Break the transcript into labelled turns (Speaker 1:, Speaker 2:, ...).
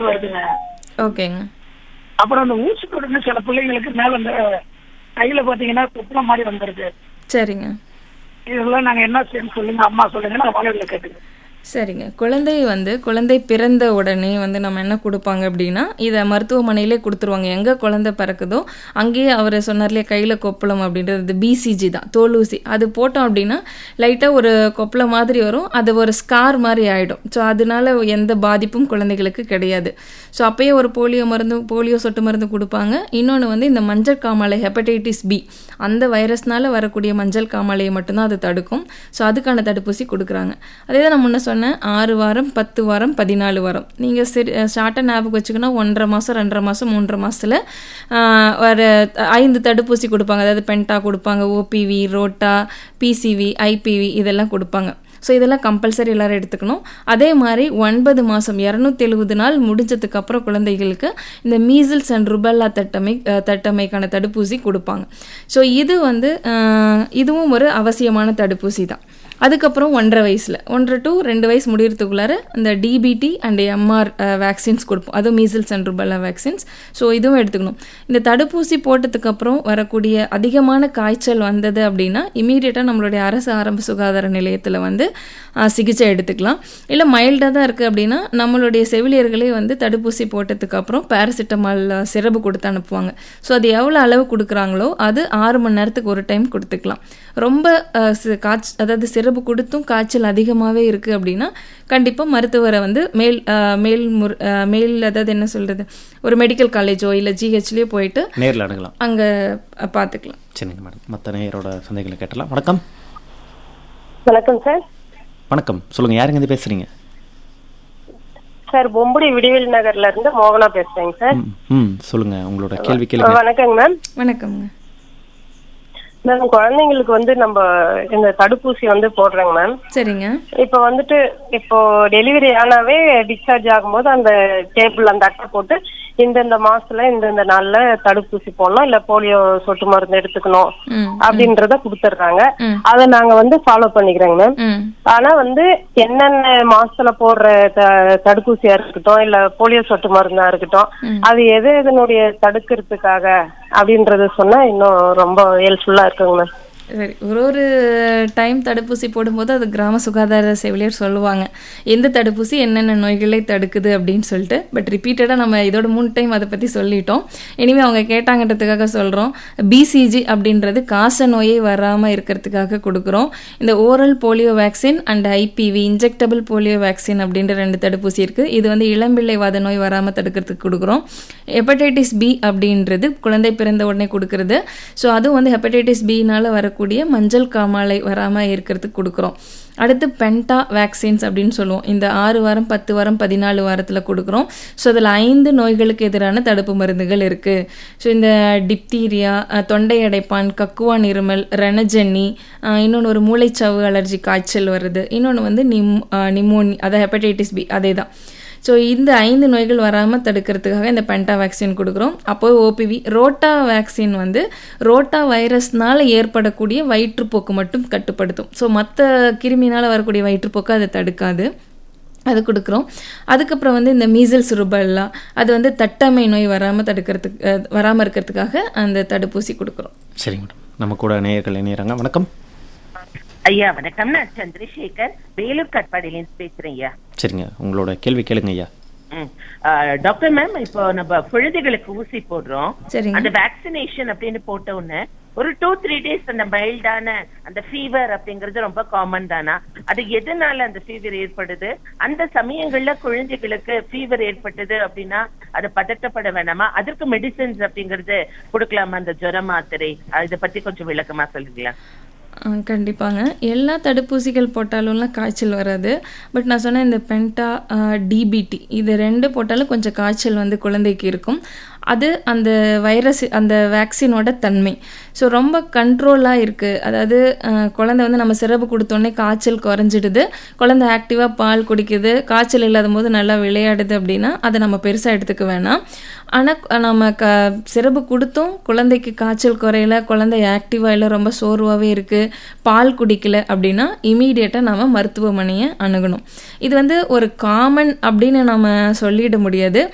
Speaker 1: வருதுங்க
Speaker 2: ஓகேங்க
Speaker 1: அப்புறம் அந்த ஊசி போடுங்க சில பிள்ளைங்களுக்கு மேல அந்த கையில பாத்தீங்கன்னா குப்பளம் மாதிரி வந்துருது
Speaker 2: சரிங்க
Speaker 1: இதெல்லாம் நாங்க என்ன செய்யணும் சொல்லுங்க அம்மா சொல்லுங்க நான் வானொலியில கேட்டுக்கிறேன்
Speaker 2: சரிங்க குழந்தை வந்து குழந்தை பிறந்த உடனே வந்து நம்ம என்ன கொடுப்பாங்க அப்படின்னா இதை மருத்துவமனையிலே கொடுத்துருவாங்க எங்கே குழந்தை பிறக்குதோ அங்கேயே அவர் சொன்னார்லையே கையில் கொப்பளம் அப்படின்றது பிசிஜி தான் தோலூசி அது போட்டோம் அப்படின்னா லைட்டாக ஒரு கொப்பளம் மாதிரி வரும் அது ஒரு ஸ்கார் மாதிரி ஆகிடும் ஸோ அதனால எந்த பாதிப்பும் குழந்தைகளுக்கு கிடையாது ஸோ அப்பயே ஒரு போலியோ மருந்து போலியோ சொட்டு மருந்து கொடுப்பாங்க இன்னொன்று வந்து இந்த மஞ்சள் காமாலை ஹெப்படைட்டிஸ் பி அந்த வைரஸ்னால வரக்கூடிய மஞ்சள் காமாலையை மட்டும்தான் அது தடுக்கும் ஸோ அதுக்கான தடுப்பூசி கொடுக்குறாங்க அதே தான் நான் முன்ன சொன்னேன் ஆறு வாரம் பத்து வாரம் பதினாலு வாரம் நீங்கள் சரி ஷார்ட்டாக ஞாபகம் வச்சுக்கணும் ஒன்றரை மாதம் ரெண்டரை மாதம் மூன்றரை மாதத்தில் ஒரு ஐந்து தடுப்பூசி கொடுப்பாங்க அதாவது பென்டா கொடுப்பாங்க ஓபிவி ரோட்டா பிசிவி ஐபிவி இதெல்லாம் கொடுப்பாங்க ஸோ இதெல்லாம் கம்பல்சரி எல்லாரும் எடுத்துக்கணும் அதே மாதிரி ஒன்பது மாதம் இரநூத்தி எழுபது நாள் முடிஞ்சதுக்கு அப்புறம் குழந்தைகளுக்கு இந்த மீசில்ஸ் அண்ட் ருபல்லா தட்டமை அஹ், தட்டமைக்கான தடுப்பூசி கொடுப்பாங்க ஸோ இது வந்து அஹ், இதுவும் ஒரு அவசியமான தடுப்பூசி தான் அதுக்கப்புறம் ஒன்றரை வயசில் ஒன்றரை டு ரெண்டு வயசு முடியறதுக்குள்ளார இந்த டிபிடி அண்ட் எம்ஆர் வேக்சின்ஸ் கொடுப்போம் அதுவும் measles and rubella vaccines so இதுவும் எடுத்துக்கணும் இந்த தடுப்பூசி போட்டதுக்கு அப்புறம் வரக்கூடிய அதிகமான காய்ச்சல் வந்தது அப்படின்னா இமீடியட்டாக நம்மளுடைய அரசு ஆரம்ப சுகாதார நிலையத்தில் வந்து ஆஹ், சிகிச்சை எடுத்துக்கலாம் இல்லை மைல்டாக தான் இருக்குது அப்படின்னா நம்மளுடைய செவிலியர்களே வந்து தடுப்பூசி போட்டதுக்கு அப்புறம் பேராசிட்டமால் சிரப்பு கொடுத்து அனுப்புவாங்க ஸோ அது எவ்வளோ அளவு கொடுக்குறாங்களோ அது ஆறு மணி நேரத்துக்கு ஒரு டைம் கொடுத்துக்கலாம் ரொம்ப ஆஹ், சி- காய்ச்ச அதாவது சிரப்பு கொடுத்தும் காய்ச்சல் அதிகமாகவே இருக்குது அப்படின்னா கண்டிப்பாக மருத்துவரை வந்து மேல் ஆஹ், மேல் முர் ஆஹ், மேல் அதாவது என்ன சொல்கிறது ஒரு மெடிக்கல் காலேஜோ இல்லை ஜிஹெச்லேயோ போயிட்டு
Speaker 3: நேரில் அணுகலாம்
Speaker 2: அங்கே பார்த்துக்கலாம்
Speaker 3: சரிங்க மேடம் மற்ற நேயரோட சந்தைகளை கேட்டலாம் வணக்கம்
Speaker 4: வணக்கம் சார்
Speaker 3: வணக்கம் சொல்லுங்கள் யாருங்க இது பேசுகிறீங்க
Speaker 4: சார் பொம்புடி விடிவில் நகர்ல இருந்து மோகனா பேசுறேங்க சார்
Speaker 3: ம் ம் சொல்லுங்கள் உங்களோட கேள்வி கேளுங்க
Speaker 4: வணக்கங்க மேம்
Speaker 2: வணக்கம்ங்க
Speaker 4: மேம் குழந்தைங்களுக்கு வந்து நம்ம இந்த தடுப்பூசி வந்து போடுறோங்க மேம்
Speaker 2: சரிங்க
Speaker 4: இப்போ வந்துட்டு இப்போ டெலிவரி ஆனாவே டிஸ்சார்ஜ் ஆகும்போது அந்த டேபிள் அந்த அட்டை போட்டு இந்தந்த மாசத்துல இந்தந்த நாள்ல தடுப்பூசி போடணும் இல்ல போலியோ சொட்டு மருந்து எடுத்துக்கணும்
Speaker 2: ம்
Speaker 4: அப்படின்றத கொடுத்துட்றாங்க
Speaker 2: ம்.
Speaker 4: அதை நாங்க வந்து ஃபாலோ பண்ணிக்கிறோங்க மேம்
Speaker 2: ம்
Speaker 4: ஆனா வந்து என்னென்ன மாசத்துல போடுற த- தடுப்பூசியா இருக்கட்டும் இல்ல போலியோ சொட்டு மருந்தா இருக்கட்டும் அது எது எதனுடைய தடுக்கிறதுக்காக அப்படின்றத சொன்னா இன்னும் ரொம்ப ஹெல்ப்ஃபுல்லா இருக்குங்க மேம்
Speaker 2: சரி ஒரு ஒரு டைம் தடுப்பூசி போடும்போது அது கிராம சுகாதார செவிலியர் சொல்லுவாங்க எந்த தடுப்பூசி என்னென்ன நோய்களை தடுக்குது அப்படின்னு சொல்லிட்டு பட் ரிப்பீட்டடாக நம்ம இதோட மூணு டைம் அதை பற்றி சொல்லிட்டோம் இனிமேல் அவங்க கேட்டாங்கன்றதுக்காக சொல்கிறோம் பிசிஜி அப்படின்றது காச நோயே வராமல் இருக்கிறதுக்காக கொடுக்குறோம் இந்த oral polio vaccine and IPV injectable polio vaccine அப்படின்ற ரெண்டு தடுப்பூசி இருக்குது இது வந்து இளம்பிள்ளை வாத நோய் வராமல் தடுக்கிறதுக்கு கொடுக்குறோம் ஹெப்படைட்டிஸ் பி அப்படின்றது குழந்தை பிறந்த உடனே கொடுக்கறது ஸோ அதுவும் வந்து ஹெப்படைட்டிஸ் பினால வரக்கூடிய மஞ்சள் காமாலை வராமல் இருக்கிறதுக்கு கொடுக்குறோம் அடுத்து பென்டா வேக்சின்ஸ் அப்படின்னு சொல்லுவோம் இந்த ஆறு வாரம் பத்து வாரம் பதினாலு வாரத்தில் கொடுக்குறோம் ஸோ அதில் ஐந்து நோய்களுக்கு எதிரான தடுப்பு மருந்துகள் இருக்குது ஸோ இந்த டிப்தீரியா அஹ், தொண்டை அடைப்பான் கக்குவான் இருமல் ரணஜன்னி இன்னொன்று ஒரு மூளைச்சவு அலர்ஜி காய்ச்சல் வருது இன்னொன்று வந்து நிம் நிமோனி அதாவது ஹெப்படைட்டிஸ் பி அதே தான் ஸோ இந்த ஐந்து நோய்கள் வராமல் தடுக்கிறதுக்காக இந்த பென்டா வேக்சின் கொடுக்குறோம் அப்போ ஓபிவி ரோட்டா வேக்சின் வந்து ரோட்டா வைரஸ்னால ஏற்படக்கூடிய வயிற்றுப்போக்கு மட்டும் கட்டுப்படுத்தும் ஸோ மற்ற கிருமினால் வரக்கூடிய வயிற்றுப்போக்கு அதை தடுக்காது அது கொடுக்குறோம் அதுக்கப்புறம் வந்து இந்த மீசல்ஸ் ருபல்லா அது வந்து தட்டமை நோய் வராமல் தடுக்கிறதுக்கு வராமல் இருக்கிறதுக்காக அந்த தடுப்பூசி கொடுக்குறோம்
Speaker 3: சரிங்க மேடம் நம்ம கூட நேயர்கள் இணையறாங்க வணக்கம்
Speaker 5: ஐயா வணக்கம் நான் சந்திரசேகர் வேலூர் கட்பாடியிலேருந்து பேசுறேன் ஐயா
Speaker 3: சரிங்க உங்களோட கேள்வி கேளுங்க ஐயா
Speaker 5: ம். ஆ, டாக்டர் மேம் இப்போ நம்ம குழந்தைகளுக்கு ஊசி போடுறோம்
Speaker 2: சரிங்க.
Speaker 5: அந்த வேக்சினேஷன் அப்படின்னு போட்ட உடனே ஒரு டூ த்ரீ டேஸ் அந்த மைல்டான அந்த ஃபீவர் அப்படிங்கிறது ரொம்ப காமன் தானா அது எதனால அந்த ஃபீவர் ஏற்படுது அந்த சமயங்கள்ல குழந்தைகளுக்கு ஃபீவர் ஏற்பட்டது அப்படின்னா அது பதட்டப்பட வேணாமா அதற்கு மெடிசின்ஸ் அப்படிங்கிறது கொடுக்கலாமா அந்த ஜுர மாத்திரை இதை பத்தி கொஞ்சம் விளக்கமா சொல்லுங்களா
Speaker 2: ஆ, கண்டிப்பாங்க எல்லா தடுப்பூசிகள் போட்டாலும்லாம் காய்ச்சல் வராது பட் நான் சொன்ன இந்த பென்டா டிபிடி இது ரெண்டு போட்டாலும் கொஞ்சம் காய்ச்சல் வந்து குழந்தைக்கு இருக்கும் அது அந்த வைரஸ் அந்த வேக்சினோட தன்மை ஸோ ரொம்ப கண்ட்ரோலாக இருக்குது அதாவது ஆ, குழந்தை வந்து நம்ம சிறப்பு கொடுத்தோன்னே காய்ச்சல் குறைஞ்சிடுது குழந்தை ஆக்டிவாக பால் குடிக்குது காய்ச்சல் இல்லாத போது நல்லா விளையாடுது அப்படின்னா அதை நம்ம பெருசாக எடுத்துக்க வேணாம் ஆனால் நம்ம க சிறப்பு கொடுத்தும் குழந்தைக்கு காய்ச்சல் குறையல குழந்தை ஆக்டிவாக இல்லை ரொம்ப சோர்வாகவே இருக்குது பால் குடிக்கல அப்படின்னா இமீடியட்டாக நம்ம மருத்துவமனையை அணுகணும் இது வந்து ஒரு காமன் அப்படின்னு நம்ம சொல்லிட முடியாது